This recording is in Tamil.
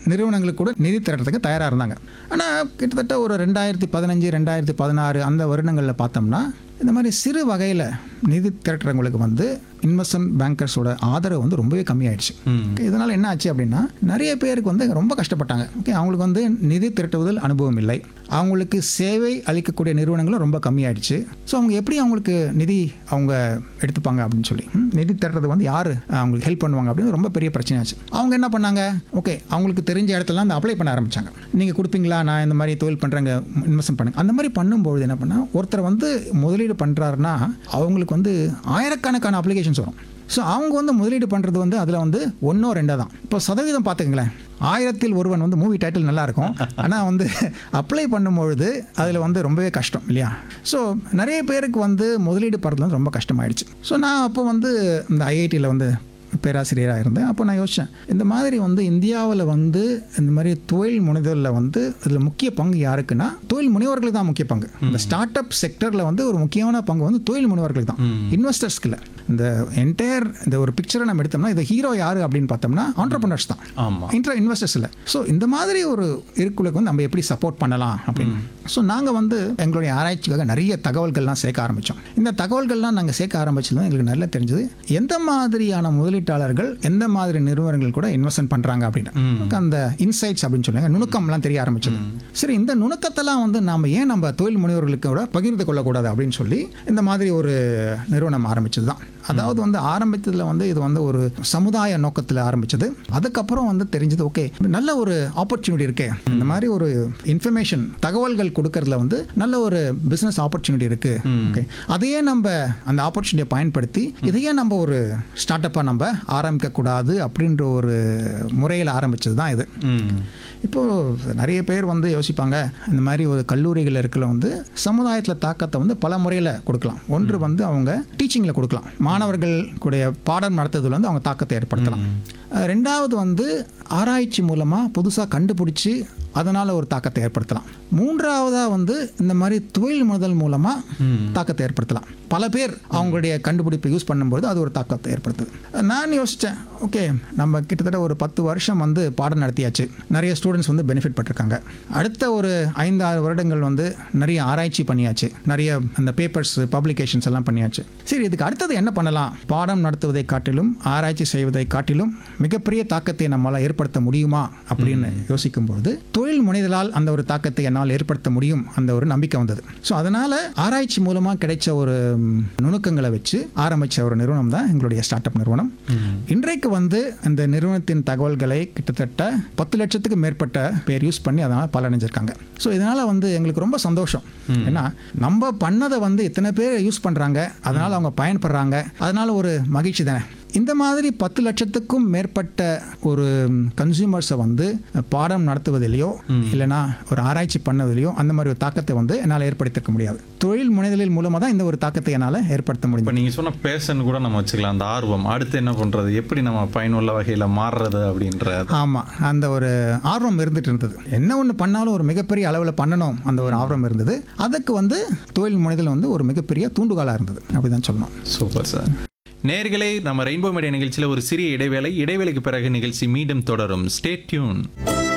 நிறுவனங்களுக்கு கூட நிதி திரட்டுறதுக்கு தயாராக இருந்தாங்க ஆனால் கிட்டத்தட்ட ஒரு ரெண்டாயிரத்தி பதினஞ்சு ரெண்டாயிரத்தி பதினாறு அந்த வருடங்களில் பார்த்தோம்னா இந்த மாதிரி சிறு வகையில் நிதி திரட்டுறவங்களுக்கு வந்து இன்வெஸ்ட்மெண்ட் பேங்கர்ஸோட ஆதரவு வந்து ரொம்பவே கம்மியாயிடுச்சு Okay, இதனால என்ன ஆச்சு அப்படின்னா நிறைய பேருக்கு வந்து ரொம்ப கஷ்டப்பட்டாங்க ஓகே அவங்களுக்கு வந்து நிதி திரட்டுவதில் அனுபவம் இல்லை அவங்களுக்கு சேவை அளிக்கக்கூடிய நிறுவனங்களும் ரொம்ப கம்மியாயிடுச்சு ஸோ அவங்க எப்படி அவங்களுக்கு நிதி அவங்க எடுத்துப்பாங்க அப்படின்னு சொல்லி ம், நிதி திரட்டுறது வந்து யார் அவங்களுக்கு ஹெல்ப் பண்ணுவாங்க அப்படின்னு ரொம்ப பெரிய பிரச்சனையாச்சு அவங்க என்ன பண்ணாங்க ஓகே அவங்களுக்கு தெரிஞ்ச இடத்துல அந்த அப்ளை பண்ண ஆரம்பிச்சாங்க நீங்கள் கொடுப்பீங்களா நான் இந்த மாதிரி தொழில் பண்ணுறேங்க இன்வெஸ்ட் பண்ணுங்க அந்த மாதிரி பண்ணும்பொழுது என்ன பண்ணால் ஒருத்தர் வந்து முதலீடு பண்ணுறாருன்னா அவங்களுக்கு வந்து ஆயிரக்கணக்கான அப்ளிகேஷன்ஸ் வரும் ஸோ அவங்க வந்து முதலீடு பண்ணுறது வந்து அதில் வந்து ஒன்றோ ரெண்டோ தான் இப்போ சதவீதம் பார்த்துக்கங்களேன் ஆயிரத்தில் ஒருவன் வந்து மூவி டைட்டில் நல்லா இருக்கும் ஆனால் வந்து அப்ளை பண்ணும்பொழுது அதில் வந்து ரொம்பவே கஷ்டம் இல்லையா ஸோ நிறைய பேருக்கு வந்து முதலீடு பண்ணுறது வந்து ரொம்ப கஷ்டமாயிடுச்சு ஸோ நான் அப்போ வந்து இந்த ஐஐடியில் வந்து பேராசிரியராக இருந்தேன் அப்போ நான் யோசித்தேன் இந்த மாதிரி வந்து இந்தியாவில் வந்து இந்த மாதிரி தொழில் முனைதலில் வந்து இதில் முக்கிய பங்கு யாருக்குன்னா தொழில் முனைவர்களுக்கு தான் முக்கிய பங்கு இந்த ஸ்டார்ட் அப் செக்டரில் வந்து ஒரு முக்கியமான பங்கு வந்து தொழில் முனைவர்களுக்கு தான் இன்வெஸ்டர்ஸ்க்கு இல்லை இந்த என்டையர் இந்த ஒரு பிக்சரை நம்ம எடுத்தோம்னா இந்த ஹீரோ யாரு அப்படின்னு பார்த்தோம்னா ஆண்டர்பனர்ஸ் தான் ஆமா இன்ட்ரா இன்வெஸ்டர்ஸ் இல்லை ஸோ இந்த மாதிரி ஒரு இருக்குளுக்கு வந்து நம்ம எப்படி சப்போர்ட் பண்ணலாம் அப்படின்னு ஸோ நாங்கள் வந்து எங்களுடைய ஆராய்ச்சிக்காக நிறைய தகவல்கள்லாம் சேர்க்க ஆரம்பித்தோம் இந்த தகவல்கள்லாம் நாங்கள் சேர்க்க ஆரம்பிச்சது எங்களுக்கு நல்லா தெரிஞ்சது எந்த மாதிரியான முதலீட்டாளர்கள் எந்த மாதிரி நிறுவனங்கள் கூட இன்வெஸ்ட்மெண்ட் பண்ணுறாங்க அப்படின்னு நமக்கு அந்த இன்சைட்ஸ் அப்படின்னு சொல்லுவாங்க நுணுக்கம்லாம் தெரிய ஆரம்பிச்சது சரி இந்த நுணுக்கத்தெல்லாம் வந்து நாம ஏன் நம்ம தொழில் முனைவர்களுக்கு கூட பகிர்ந்து கொள்ளக்கூடாது அப்படின்னு சொல்லி இந்த மாதிரி ஒரு நிறுவனம் ஆரம்பிச்சது தான் அதாவது வந்து ஆரம்பித்ததில் வந்து இது வந்து ஒரு சமுதாய நோக்கத்தில் ஆரம்பிச்சது அதுக்கப்புறம் வந்து தெரிஞ்சது ஓகே நல்ல ஒரு ஆப்பர்ச்சுனிட்டி இருக்கே இந்த மாதிரி ஒரு இன்ஃபர்மேஷன் தகவல்கள் கொடுக்கறதுல வந்து நல்ல ஒரு பிஸ்னஸ் ஆப்பர்ச்சுனிட்டி இருக்கு ஓகே அதையே நம்ம அந்த ஆப்பர்ச்சுனிட்டியை பயன்படுத்தி இதையே நம்ம ஒரு ஸ்டார்ட் அப்பாக நம்ம ஆரம்பிக்க கூடாது அப்படின்ற ஒரு முறையில் ஆரம்பிச்சது தான் இது ம் இப்போ நிறைய பேர் வந்து யோசிப்பாங்க இந்த மாதிரி ஒரு கல்லூரிகள் இருக்கல வந்து சமுதாயத்தில் தாக்கத்தை வந்து பல முறையில் கொடுக்கலாம் ஒன்று வந்து அவங்க டீச்சிங்கில் கொடுக்கலாம் மாணவர்கள் கூடிய பாடம் நடத்துறதுல வந்து அவங்க தாக்கத்தை ஏற்படுத்தலாம் அஹ் ரெண்டாவது வந்து ஆராய்ச்சி மூலமாக புதுசாக கண்டுபிடிச்சி அதனால் ஒரு தாக்கத்தை ஏற்படுத்தலாம் மூன்றாவதாக வந்து இந்த மாதிரி தொழில் முதல் மூலமாக தாக்கத்தை ஏற்படுத்தலாம் பல பேர் அவங்களுடைய கண்டுபிடிப்பை யூஸ் பண்ணும்போது அது ஒரு தாக்கத்தை ஏற்படுத்துது நான் யோசித்தேன் ஓகே நம்ம கிட்டத்தட்ட ஒரு பத்து வருஷம் வந்து பாடம் நடத்தியாச்சு நிறைய ஸ்டூடெண்ட்ஸ் வந்து பெனிஃபிட் பட்டிருக்காங்க அடுத்த ஒரு ஐந்து ஆறு வருடங்கள் வந்து நிறைய ஆராய்ச்சி பண்ணியாச்சு நிறைய அந்த பேப்பர்ஸ் பப்ளிகேஷன்ஸ் எல்லாம் பண்ணியாச்சு சரி இதுக்கு அடுத்தது என்ன பண்ணலாம் பாடம் நடத்துவதை காட்டிலும் ஆராய்ச்சி செய்வதை காட்டிலும் மிகப்பெரிய தாக்கத்தை நம்மளால் ஏற்படுத்த முடியுமா அப்படின்னு யோசிக்கும்போது தொழில் முனைதலால் அந்த ஒரு தாக்கத்தை என்னால் ஏற்படுத்த முடியும் அந்த ஒரு நம்பிக்கை வந்தது ஸோ அதனால ஆராய்ச்சி மூலமாக கிடைச்ச ஒரு ம், நுணுக்கங்களை வச்சு ஆரம்பிச்ச ஒரு நிறுவனம் தான் எங்களுடைய ஸ்டார்ட் அப் நிறுவனம் இன்றைக்கு வந்து இந்த நிறுவனத்தின் தகவல்களை கிட்டத்தட்ட பத்து லட்சத்துக்கு மேற்பட்ட பேர் யூஸ் பண்ணி அதனால் பலனடைஞ்சிருக்காங்க ஸோ இதனால வந்து எங்களுக்கு ரொம்ப சந்தோஷம் ஏன்னா நம்ம பண்ணதை வந்து இத்தனை பேர் யூஸ் பண்ணுறாங்க அதனால அவங்க பயன்படுறாங்க அதனால ஒரு மகிழ்ச்சி தானே இந்த மாதிரி பத்து லட்சத்துக்கும் மேற்பட்ட ஒரு கன்சியூமர்ஸை வந்து பாடம் நடத்துவதிலையோ இல்லைனா ஒரு ஆராய்ச்சி பண்ணதிலையோ அந்த மாதிரி ஒரு தாக்கத்தை வந்து என்னால் ஏற்படுத்திக்க முடியாது தொழில் முனைதலில் மூலமாக தான் இந்த ஒரு தாக்கத்தை என்னால் ஏற்படுத்த முடியும் இப்போ நீங்கள் சொன்ன பேஷன் கூட நம்ம வச்சுக்கலாம் அந்த ஆர்வம் அடுத்து என்ன பண்ணுறது எப்படி நம்ம பயனுள்ள வகையில் மாறுறது அப்படின்றது ஆமாம் அந்த ஒரு ஆர்வம் இருந்துட்டு இருந்தது என்ன ஒன்று பண்ணாலும் ஒரு மிகப்பெரிய அளவில் பண்ணணும் அந்த ஒரு ஆர்வம் இருந்தது அதுக்கு வந்து தொழில் முனைதல் வந்து ஒரு மிகப்பெரிய தூண்டுகோலாக இருந்தது அப்படிதான் சொல்லணும் சூப்பர் சார் நேர்களே நம்ம ரெயின்போ மீடியா நிகழ்ச்சியில் ஒரு சிறிய இடைவேளை இடைவேளைக்கு பிறகு நிகழ்ச்சி மீண்டும் தொடரும் ஸ்டே டியூன்